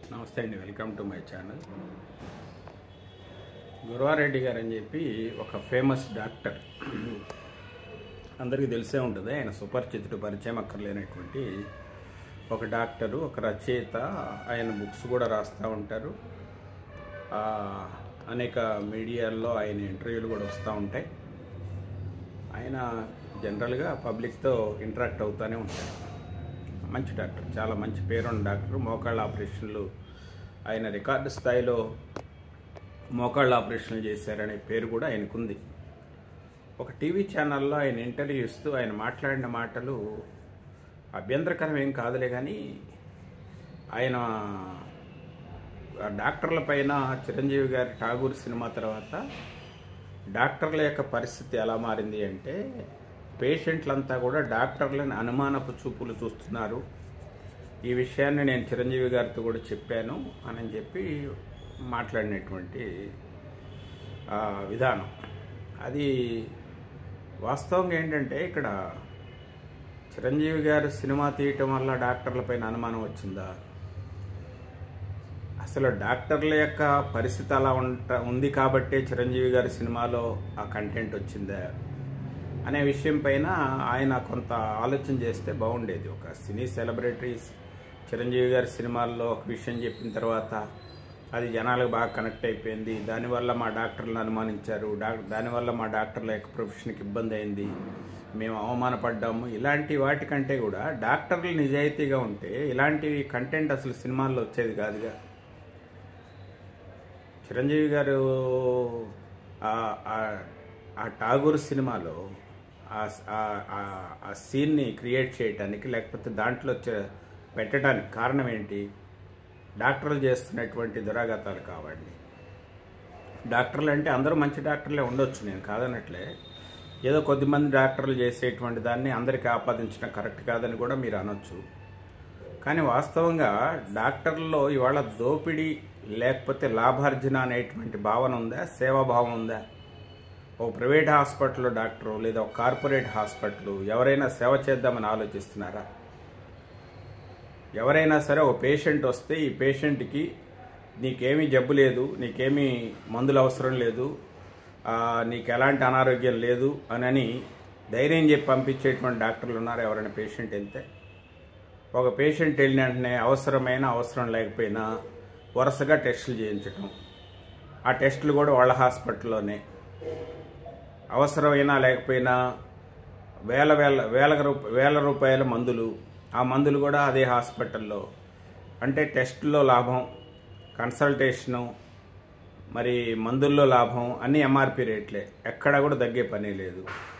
నమస్తే అండి welcome to my channel Guravareddy గారు అని చెప్పి ఒక ఫేమస్ డాక్టర్ అందరికీ తెలిసే ఉంటుంది ఆయన సుపరిచితుడు పరిచయం అక్కర్లేనటువంటి ఒక డాక్టరు ఒక రచయిత ఆయన బుక్స్ కూడా రాస్తూ ఉంటారు ఆ, అనేక మీడియాల్లో ఆయన ఇంటర్వ్యూలు కూడా వస్తూ ఉంటాయి ఆయన జనరల్గా పబ్లిక్తో ఇంటరాక్ట్ అవుతూనే ఉంటారు మంచి డాక్టర్ చాలా మంచి పేరున్న డాక్టర్ మోకాళ్ళ ఆపరేషన్లు ఆయన రికార్డు స్థాయిలో మోకాళ్ళ ఆపరేషన్లు చేశారనే పేరు కూడా ఆయనకుంది ఒక టీవీ ఛానల్లో ఆయన ఇంటర్వ్యూ ఇస్తూ ఆయన మాట్లాడిన మాటలు అభ్యంతరకరం ఏం కాదులే కానీ ఆయన ఆ డాక్టర్ల పైన చిరంజీవి గారి ఠాగూర్ సినిమా తర్వాత డాక్టర్ల యొక్క పరిస్థితి ఎలా మారింది అంటే పేషెంట్లంతా కూడా డాక్టర్లను అనుమానపు చూపులు చూస్తున్నారు ఈ విషయాన్ని నేను చిరంజీవి గారితో కూడా చెప్పాను అని చెప్పి మాట్లాడినటువంటి ఆ, విధానం అది వాస్తవంగా ఏంటంటే ఇక్కడ చిరంజీవి గారు సినిమా తీయటం వల్ల డాక్టర్లపైన అనుమానం వచ్చిందా అసలు డాక్టర్ల యొక్క పరిస్థితి అలా ఉంట ఉంది కాబట్టే చిరంజీవి గారి సినిమాలో ఆ కంటెంట్ వచ్చిందా అనే విషయం పైన ఆయన కొంత ఆలోచన చేస్తే బాగుండేది ఒక సినీ సెలబ్రిటీస్ చిరంజీవి గారి సినిమాల్లో ఒక విషయం చెప్పిన తర్వాత అది జనాలకు బాగా కనెక్ట్ అయిపోయింది దానివల్ల మా డాక్టర్లను అనుమానించారు డాక్ దానివల్ల మా డాక్టర్ల యొక్క ప్రొఫెషన్కి ఇబ్బంది అయింది మేము అవమానపడ్డాము ఇలాంటి వాటికంటే కూడా డాక్టర్లు నిజాయితీగా ఉంటే ఇలాంటి కంటెంట్ అసలు సినిమాల్లో వచ్చేది కాదుగా చిరంజీవి గారు ఆ- ఆ- ఆ ఠాగూర్ సినిమాలో ఆ- ఆ- ఆ- ఆ సీన్ని క్రియేట్ చేయటానికి లేకపోతే దాంట్లో చ- పెట్టడానికి కారణం ఏంటి డాక్టర్లు చేస్తున్నటువంటి దురాఘాతాలు కావండి డాక్టర్లు అంటే అందరూ మంచి డాక్టర్లే ఉండొచ్చు నేను కాదనట్లే ఏదో కొద్దిమంది డాక్టర్లు చేసేటువంటి దాన్ని అందరికీ ఆపాదించడం కరెక్ట్ కాదని కూడా మీరు అనొచ్చు కానీ వాస్తవంగా డాక్టర్లలో ఇవాళ దోపిడీ లేకపోతే లాభార్జన అనేటువంటి భావన ఉందా సేవాభావం ఉందా ఓ ప్రైవేట్ హాస్పిటల్లో డాక్టరు లేదా ఒక కార్పొరేట్ హాస్పిటల్ ఎవరైనా సేవ చేద్దామని ఆలోచిస్తున్నారా ఎవరైనా సరే ఒక పేషెంట్ వస్తే ఈ పేషెంట్కి నీకేమీ జబ్బు లేదు నీకేమీ మందులు అవసరం లేదు ఆ, నీకు ఎలాంటి అనారోగ్యం లేదు అని ధైర్యం చెప్పి పంపించేటువంటి డాక్టర్లు ఉన్నారు ఎవరైనా పేషెంట్ వెళ్తే ఒక పేషెంట్ వెళ్ళిన వెంటనే అవసరమైన అవసరం లేకపోయినా వరుసగా టెస్టులు చేయించటం ఆ టెస్టులు కూడా వాళ్ళ హాస్పిటల్లోనే అవసరమైనా లేకపోయినా వేల వేల వేల రూప వేల రూపాయల మందులు ఆ మందులు కూడా అదే హాస్పిటల్లో అంటే టెస్టుల్లో లాభం కన్సల్టేషను మరి మందుల్లో లాభం అన్ని ఎంఆర్పి రేట్లే ఎక్కడా కూడా తగ్గే పని లేదు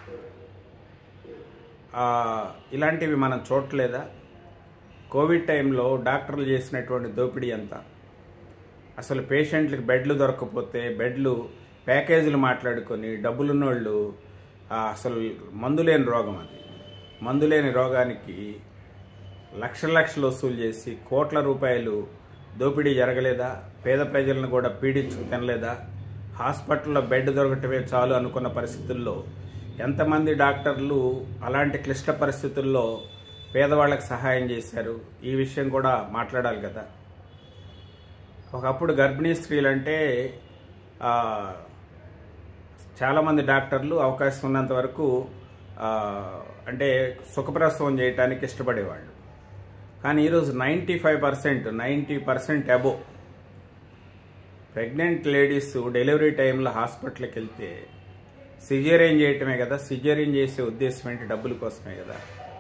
ఆ, ఇలాంటివి మనం చూడలేదా కోవిడ్ టైంలో డాక్టర్లు చేసినటువంటి దోపిడీ ఎంత అసలు పేషెంట్లకు బెడ్లు దొరకకపోతే బెడ్లు ప్యాకేజీలు మాట్లాడుకొని డబ్బులున్నోళ్ళు ఆ, అసలు మందు లేని రోగం అది మందు లేని రోగానికి లక్షల లక్షలు వసూలు చేసి కోట్ల రూపాయలు దోపిడీ జరగలేదా పేద ప్రజలను కూడా పీడించుకు తినలేదా హాస్పిటల్లో బెడ్ దొరకటమే చాలు అనుకున్న పరిస్థితుల్లో ఎంతమంది డాక్టర్లు అలాంటి క్లిష్ట పరిస్థితుల్లో పేదవాళ్ళకి సహాయం చేశారు ఈ విషయం కూడా మాట్లాడాలి కదా ఒకప్పుడు గర్భిణీ స్త్రీలంటే ఆ, చాలామంది డాక్టర్లు అవకాశం ఉన్నంత వరకు ఆ, అంటే సుఖప్రసవం చేయడానికి ఇష్టపడేవాళ్ళు కానీ ఈరోజు ninety five percent ninety percent అబో ప్రెగ్నెంట్ లేడీస్ డెలివరీ టైంలో హాస్పిటల్కి వెళ్తే సిజేరియన్ చేయటమే కదా సిజేరియన్ చేసే ఉద్దేశం ఏంటి డబ్బుల కోసమే కదా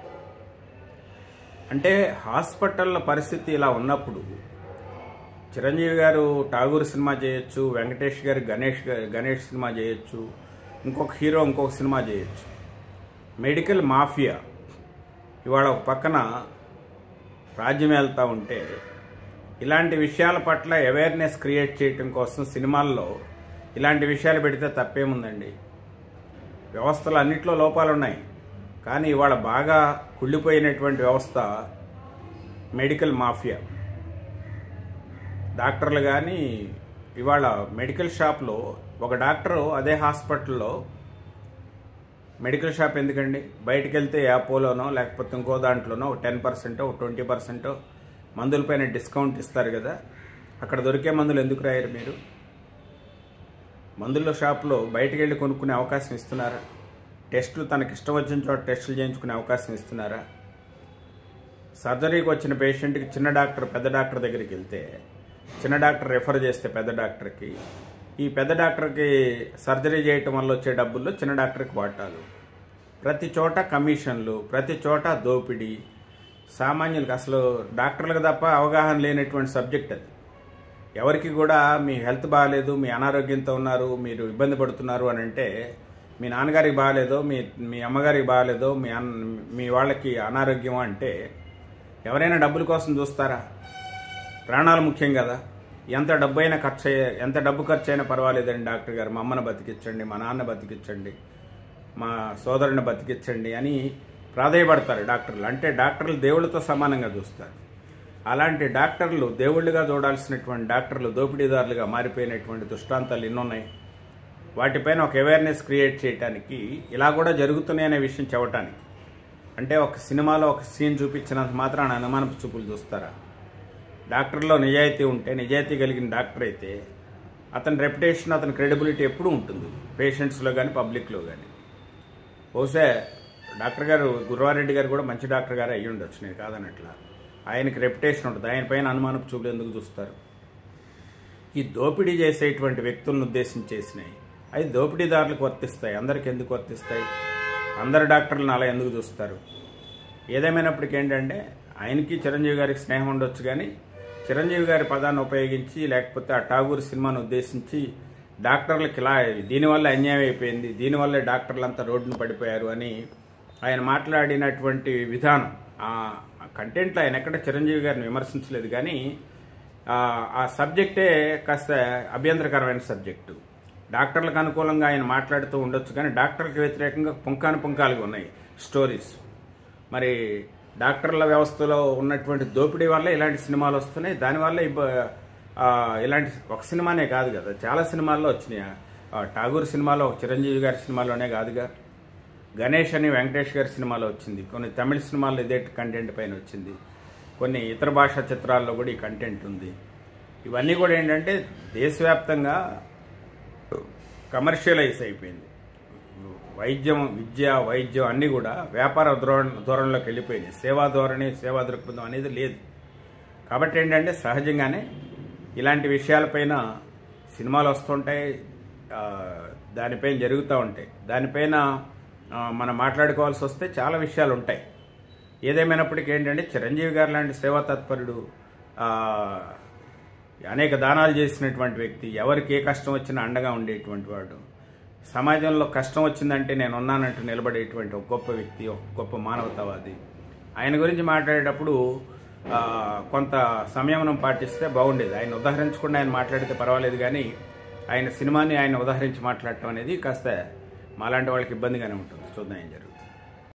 అంటే హాస్పిటల్ల పరిస్థితి ఇలా ఉన్నప్పుడు చిరంజీవి గారు ఠాగూర్ సినిమా చేయొచ్చు వెంకటేష్ గారు గణేష్ గా- గణేష్ సినిమా చేయొచ్చు ఇంకొక హీరో ఇంకొక సినిమా చేయొచ్చు మెడికల్ మాఫియా ఇవాళ ఒక పక్కన రాజ్యం వెళ్తూ ఉంటే ఇలాంటి విషయాల పట్ల అవేర్నెస్ క్రియేట్ చేయటం కోసం సినిమాల్లో ఇలాంటి విషయాలు పెడితే తప్పేముందండి వ్యవస్థలు అన్నిట్లో లోపాలు ఉన్నాయి కానీ ఇవాళ బాగా కుళ్ళిపోయినటువంటి వ్యవస్థ మెడికల్ మాఫియా డాక్టర్లు కానీ ఇవాళ మెడికల్ షాప్లో ఒక డాక్టరు అదే హాస్పిటల్లో మెడికల్ షాప్ ఎందుకండి బయటికి వెళ్తే యాపోలోనో లేకపోతే ఇంకో దాంట్లోనో ఒక టెన్ పర్సెంట్ ఒక ట్వంటీ పర్సెంట్ మందులపైన డిస్కౌంట్ ఇస్తారు కదా అక్కడ దొరికే మందులు ఎందుకు రాయరు మీరు మందుల షాప్లో బయటికి వెళ్ళి కొనుక్కునే అవకాశం ఇస్తున్నారా టెస్టులు తనకి ఇష్టం వచ్చిన చోట టెస్టులు చేయించుకునే అవకాశం ఇస్తున్నారా సర్జరీకి వచ్చిన పేషెంట్కి చిన్న డాక్టర్ పెద్ద డాక్టర్ దగ్గరికి వెళ్తే చిన్న డాక్టర్ రెఫర్ చేస్తే పెద్ద డాక్టర్కి ఈ పెద్ద డాక్టర్కి సర్జరీ చేయటం వల్ల వచ్చే డబ్బుల్లో చిన్న డాక్టర్కి వాటాలు ప్రతి చోట కమిషన్లు ప్రతి చోట దోపిడీ సామాన్యులకు అసలు డాక్టర్లకు తప్ప అవగాహన లేనటువంటి సబ్జెక్ట్ అది ఎవరికి కూడా మీ హెల్త్ బాగాలేదు మీ అనారోగ్యంతో ఉన్నారు మీరు ఇబ్బంది పడుతున్నారు అని అంటే మీ నాన్నగారికి బాగాలేదో మీ మీ అమ్మగారికి బాగాలేదో మీ అన్ మీ వాళ్ళకి అనారోగ్యం అంటే ఎవరైనా డబ్బుల కోసం చూస్తారా ప్రాణాలు ముఖ్యం కదా ఎంత డబ్బు అయినా ఖర్చు అయ్యే ఎంత డబ్బు ఖర్చు అయినా పర్వాలేదండి డాక్టర్ గారు మా అమ్మని బతికించండి మా నాన్న బతికించండి మా సోదరుని బతికించండి అని ప్రాధాయపడతారు డాక్టర్లు అంటే డాక్టర్లు దేవుళ్ళతో సమానంగా చూస్తారు అలాంటి డాక్టర్లు దేవుళ్ళుగా చూడాల్సినటువంటి డాక్టర్లు దోపిడీదారులుగా మారిపోయినటువంటి దృష్టాంతాలు ఎన్నున్నాయి వాటిపైన ఒక అవేర్నెస్ క్రియేట్ చేయడానికి ఇలా కూడా జరుగుతున్నాయి అనే విషయం చెప్పటానికి అంటే ఒక సినిమాలో ఒక సీన్ చూపించినంత మాత్రాన అనుమానపు చూపులు చూస్తారా డాక్టర్లో నిజాయితీ ఉంటే నిజాయితీ కలిగిన డాక్టర్ అయితే అతని రెప్యుటేషన్ అతని క్రెడిబిలిటీ ఎప్పుడూ ఉంటుంది పేషెంట్స్లో కానీ పబ్లిక్లో కానీ బహుశా డాక్టర్ గారు గురువారెడ్డి గారు కూడా మంచి డాక్టర్ గారు అయ్యి ఉండొచ్చు నేను కాదనట్లా ఆయనకి రెప్యుటేషన్ ఉంటుంది ఆయన పైన అనుమానపు చూపులు ఎందుకు చూస్తారు ఈ దోపిడీ చేసేటువంటి వ్యక్తులను ఉద్దేశించి చేసినాయి అవి దోపిడీదారులకు వర్తిస్తాయి అందరికి ఎందుకు వర్తిస్తాయి అందరు డాక్టర్లను అలా ఎందుకు చూస్తారు ఏదేమైనప్పటికీ ఏంటంటే ఆయనకి చిరంజీవి గారికి స్నేహం ఉండొచ్చు కానీ చిరంజీవి గారి పదాన్ని ఉపయోగించి లేకపోతే ఆ ఠాగూర్ సినిమాను ఉద్దేశించి డాక్టర్లకు ఇలా దీనివల్ల అన్యాయం అయిపోయింది దీనివల్లే డాక్టర్లు అంతా రోడ్డును పడిపోయారు అని ఆయన మాట్లాడినటువంటి విధానం ఆ కంటెంట్లో ఆయన ఎక్కడ చిరంజీవి గారిని విమర్శించలేదు కానీ ఆ, ఆ సబ్జెక్టే కాస్త అభ్యంతరకరమైన సబ్జెక్టు డాక్టర్లకు అనుకూలంగా ఆయన మాట్లాడుతూ ఉండొచ్చు కానీ డాక్టర్లకు వ్యతిరేకంగా పుంకాను పుంకాలుగా ఉన్నాయి స్టోరీస్ మరి డాక్టర్ల వ్యవస్థలో ఉన్నటువంటి దోపిడీ వల్ల ఇలాంటి సినిమాలు వస్తున్నాయి దానివల్ల ఇబ్బ- ఆ, ఇలాంటి ఒక సినిమానే కాదు కదా చాలా సినిమాల్లో వచ్చినాయి ఆ, ఠాగూర్ సినిమాలో చిరంజీవి గారి సినిమాలోనే కాదుగా గణేష్ అని వెంకటేష్ గారి సినిమాలో వచ్చింది కొన్ని తమిళ సినిమాల్లో ఇదే కంటెంట్ పైన వచ్చింది కొన్ని ఇతర భాషా చిత్రాల్లో కూడా ఈ కంటెంట్ ఉంది ఇవన్నీ కూడా ఏంటంటే దేశవ్యాప్తంగా కమర్షియలైజ్ అయిపోయింది వైద్యం విద్య వైద్యం అన్నీ కూడా వ్యాపార ధోరణ ధోరణిలోకి వెళ్ళిపోయినాయి సేవా ధోరణి సేవా దృక్పథం అనేది లేదు కాబట్టి ఏంటంటే సహజంగానే ఇలాంటి విషయాలపైన సినిమాలు వస్తుంటాయి ఆ, దానిపైన జరుగుతూ ఉంటాయి దానిపైన ఆ, మనం మాట్లాడుకోవాల్సి వస్తే చాలా విషయాలు ఉంటాయి ఏదేమైనప్పటికీ ఏంటంటే చిరంజీవి గారు లాంటి సేవా తత్పరుడు ఆ, అనేక దానాలు చేసినటువంటి వ్యక్తి ఎవరికి ఏ కష్టం వచ్చినా అండగా ఉండేటువంటి వాడు సమాజంలో కష్టం వచ్చిందంటే నేను ఉన్నానంటూ నిలబడేటువంటి ఒక గొప్ప వ్యక్తి ఒక గొప్ప మానవతావాది ఆయన గురించి మాట్లాడేటప్పుడు ఆ, కొంత సంయమనం పాటిస్తే బాగుండేది ఆయన ఉదాహరించకుండా ఆయన మాట్లాడితే పర్వాలేదు కానీ ఆయన సినిమాని ఆయన ఉదాహరించి మాట్లాడటం అనేది కాస్త మాలాంటి వాళ్ళకి ఇబ్బందిగానే ఉంటుంది చూద్దాం ఏం జరుగుతుంది